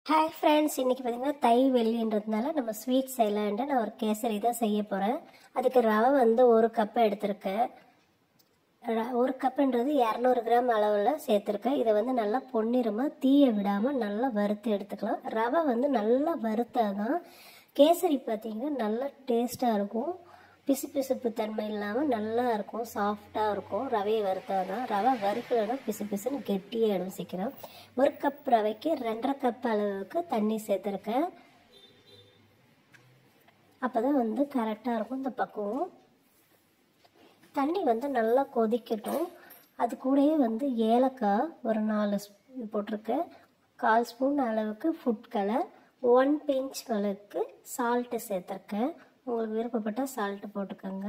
hi friends இன்றைக்கி பார்த்தீங்கன்னா தை வெள்ளின்றதுனால நம்ம ஸ்வீட் செய்யலான்ட்டு நான் ஒரு கேசரி தான் செய்ய போகிறேன் அதுக்கு ரவை வந்து ஒரு கப் எடுத்திருக்கேன் ர- ஒரு கப்புன்றது இரநூறு கிராம் அளவில் சேர்த்துருக்கேன் இதை வந்து நல்லா பொன்னிறமாக தீய விடாமல் நல்லா வறுத்து எடுத்துக்கலாம் ரவை வந்து நல்லா வறுத்தாதான் கேசரி பார்த்தீங்கன்னா நல்லா டேஸ்ட்டாக இருக்கும் பிசுபிசுப்பு தன்மை இல்லாமல் நல்லா இருக்கும் சாஃப்டாக இருக்கும் ரவையை வறுத்தாதான் ரவை வறுக்கலைன்னா பிசு பிசுன்னு கெட்டியாகிடும் சீக்கிரம் ஒரு கப் ரவைக்கு ரெண்டரை கப் அளவுக்கு தண்ணி சேர்த்துருக்கேன் அப்போ தான் வந்து கரெக்டாக இருக்கும் இந்த பக்குவம் தண்ணி வந்து நல்லா கொதிக்கட்டும் அது கூடயே வந்து ஏலக்காய் ஒரு நாலு ஸ்பூ- போட்டிருக்கேன் கால் ஸ்பூன் அளவுக்கு ஃபுட் கலர் ஒன் பிஞ்ச் அளவுக்கு சால்ட்டு சேர்த்துருக்கேன் உங்களுக்கு விருப்பப்பட்டால் சால்ட்டு போட்டுக்கோங்க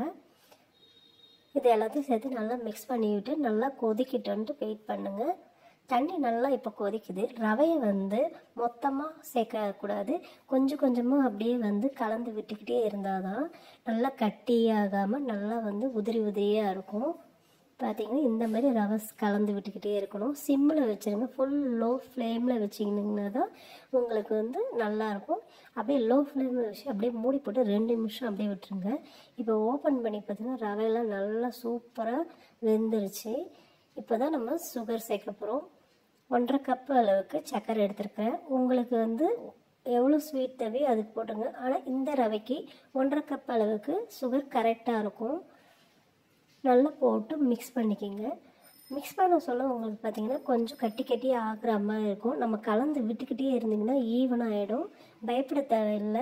இது எல்லாத்தையும் சேர்த்து நல்லா மிக்ஸ் பண்ணிவிட்டு நல்லா கொதிக்கிட்டோன்ட்டு வெயிட் பண்ணுங்கள் தண்ணி நல்லா இப்போ கொதிக்குது ரவையை வந்து மொத்தமாக சேர்க்கக்கூடாது கொஞ்சம் கொஞ்சமாக அப்படியே வந்து கலந்து விட்டுக்கிட்டே இருந்தால் தான் நல்லா கட்டியாகாமல் நல்லா வந்து உதிரி உதிரியாக இருக்கும் பார்த்தீங்கன்னா இந்த மாதிரி ரவை கலந்து விட்டுக்கிட்டே இருக்கணும் சிம்மில் வச்சுருங்க ஃபுல் லோ ஃப்ளேமில் வச்சிங்கன்னா தான் உங்களுக்கு வந்து நல்லாயிருக்கும் அப்படியே லோ ஃப்ளேமில் வச்சு அப்படியே மூடி போட்டு ரெண்டு நிமிஷம் அப்படியே விட்டுருங்க இப்போ ஓப்பன் பண்ணி பார்த்தீங்கன்னா ரவையெல்லாம் நல்லா சூப்பராக வெந்துருச்சு இப்போ தான் நம்ம சுகர் சேர்க்க போகிறோம் ஒன்றரை கப்பு அளவுக்கு சர்க்கரை எடுத்திருக்கிறேன் உங்களுக்கு வந்து எவ்வளோ ஸ்வீட் தேவையோ அதுக்கு போட்டுங்க ஆனால் இந்த ரவைக்கு ஒன்றரை கப் அளவுக்கு சுகர் கரெக்டாக இருக்கும் நல்லா போட்டு மிக்ஸ் பண்ணிக்கோங்க மிக்ஸ் பண்ண சொல்ல உங்களுக்கு பார்த்தீங்கன்னா கொஞ்சம் கட்டி கட்டி ஆகுற மாதிரி இருக்கும் நம்ம கலந்து விட்டுக்கிட்டே இருந்தீங்கன்னா ஈவன் ஆகிடும் பயப்பட தேவையில்லை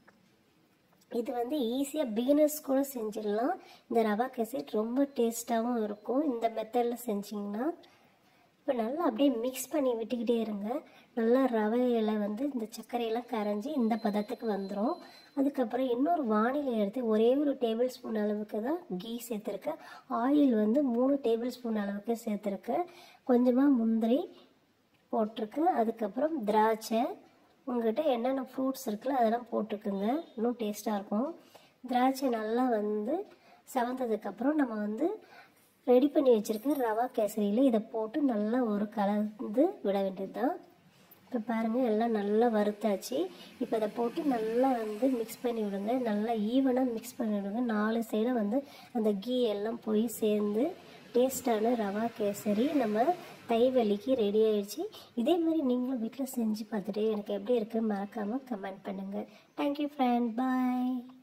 இது வந்து ஈஸியாக பிகினர்ஸ் கூட செஞ்சிடலாம் இந்த ரவா கேசட் ரொம்ப டேஸ்ட்டாகவும் இருக்கும் இந்த மெத்தடில் செஞ்சிங்கன்னா இப்போ நல்லா அப்படியே மிக்ஸ் பண்ணி விட்டுக்கிட்டே இருங்க நல்லா ரவையில் வந்து இந்த சர்க்கரையெல்லாம் கரைஞ்சி இந்த பதத்துக்கு வந்துடும் அதுக்கப்புறம் இன்னொரு வானிலை எடுத்து ஒரே ஒரு டேபிள் ஸ்பூன் அளவுக்கு தான் கீ சேர்த்துருக்கேன் ஆயில் வந்து மூணு டேபிள் ஸ்பூன் அளவுக்கு சேர்த்துருக்கேன் கொஞ்சமாக முந்திரி போட்டிருக்கேன் அதுக்கப்புறம் திராட்சை உங்கள்கிட்ட என்னென்ன ஃப்ரூட்ஸ் இருக்குல்ல அதெல்லாம் போட்டுக்குங்க இன்னும் டேஸ்ட்டாக இருக்கும் திராட்சை நல்லா வந்து செவந்ததுக்கப்புறம் நம்ம வந்து ரெடி பண்ணி வச்சுருக்க ரவா கேசரியில் இதை போட்டு நல்லா ஒரு கலந்து விட வேண்டியது தான் இப்போ பாருங்கள் எல்லாம் நல்லா வறுத்தாச்சு இப்போ இதை போட்டு நல்லா வந்து மிக்ஸ் பண்ணி விடுங்க நல்லா ஈவனாக மிக்ஸ் பண்ணி விடுங்க நாலு சைடும் வந்து அந்த கீ எல்லாம் போய் சேர்ந்து டேஸ்டான ரவா கேசரி நம்ம தைவலிக்கு ரெடி ஆயிடுச்சு இதே மாதிரி நீங்களும் வீட்டில் செஞ்சு பார்த்துட்டு எனக்கு எப்படி இருக்குது மறக்காமல் கமெண்ட் பண்ணுங்கள் தேங்க்யூ ஃப்ரெண்ட் பாய்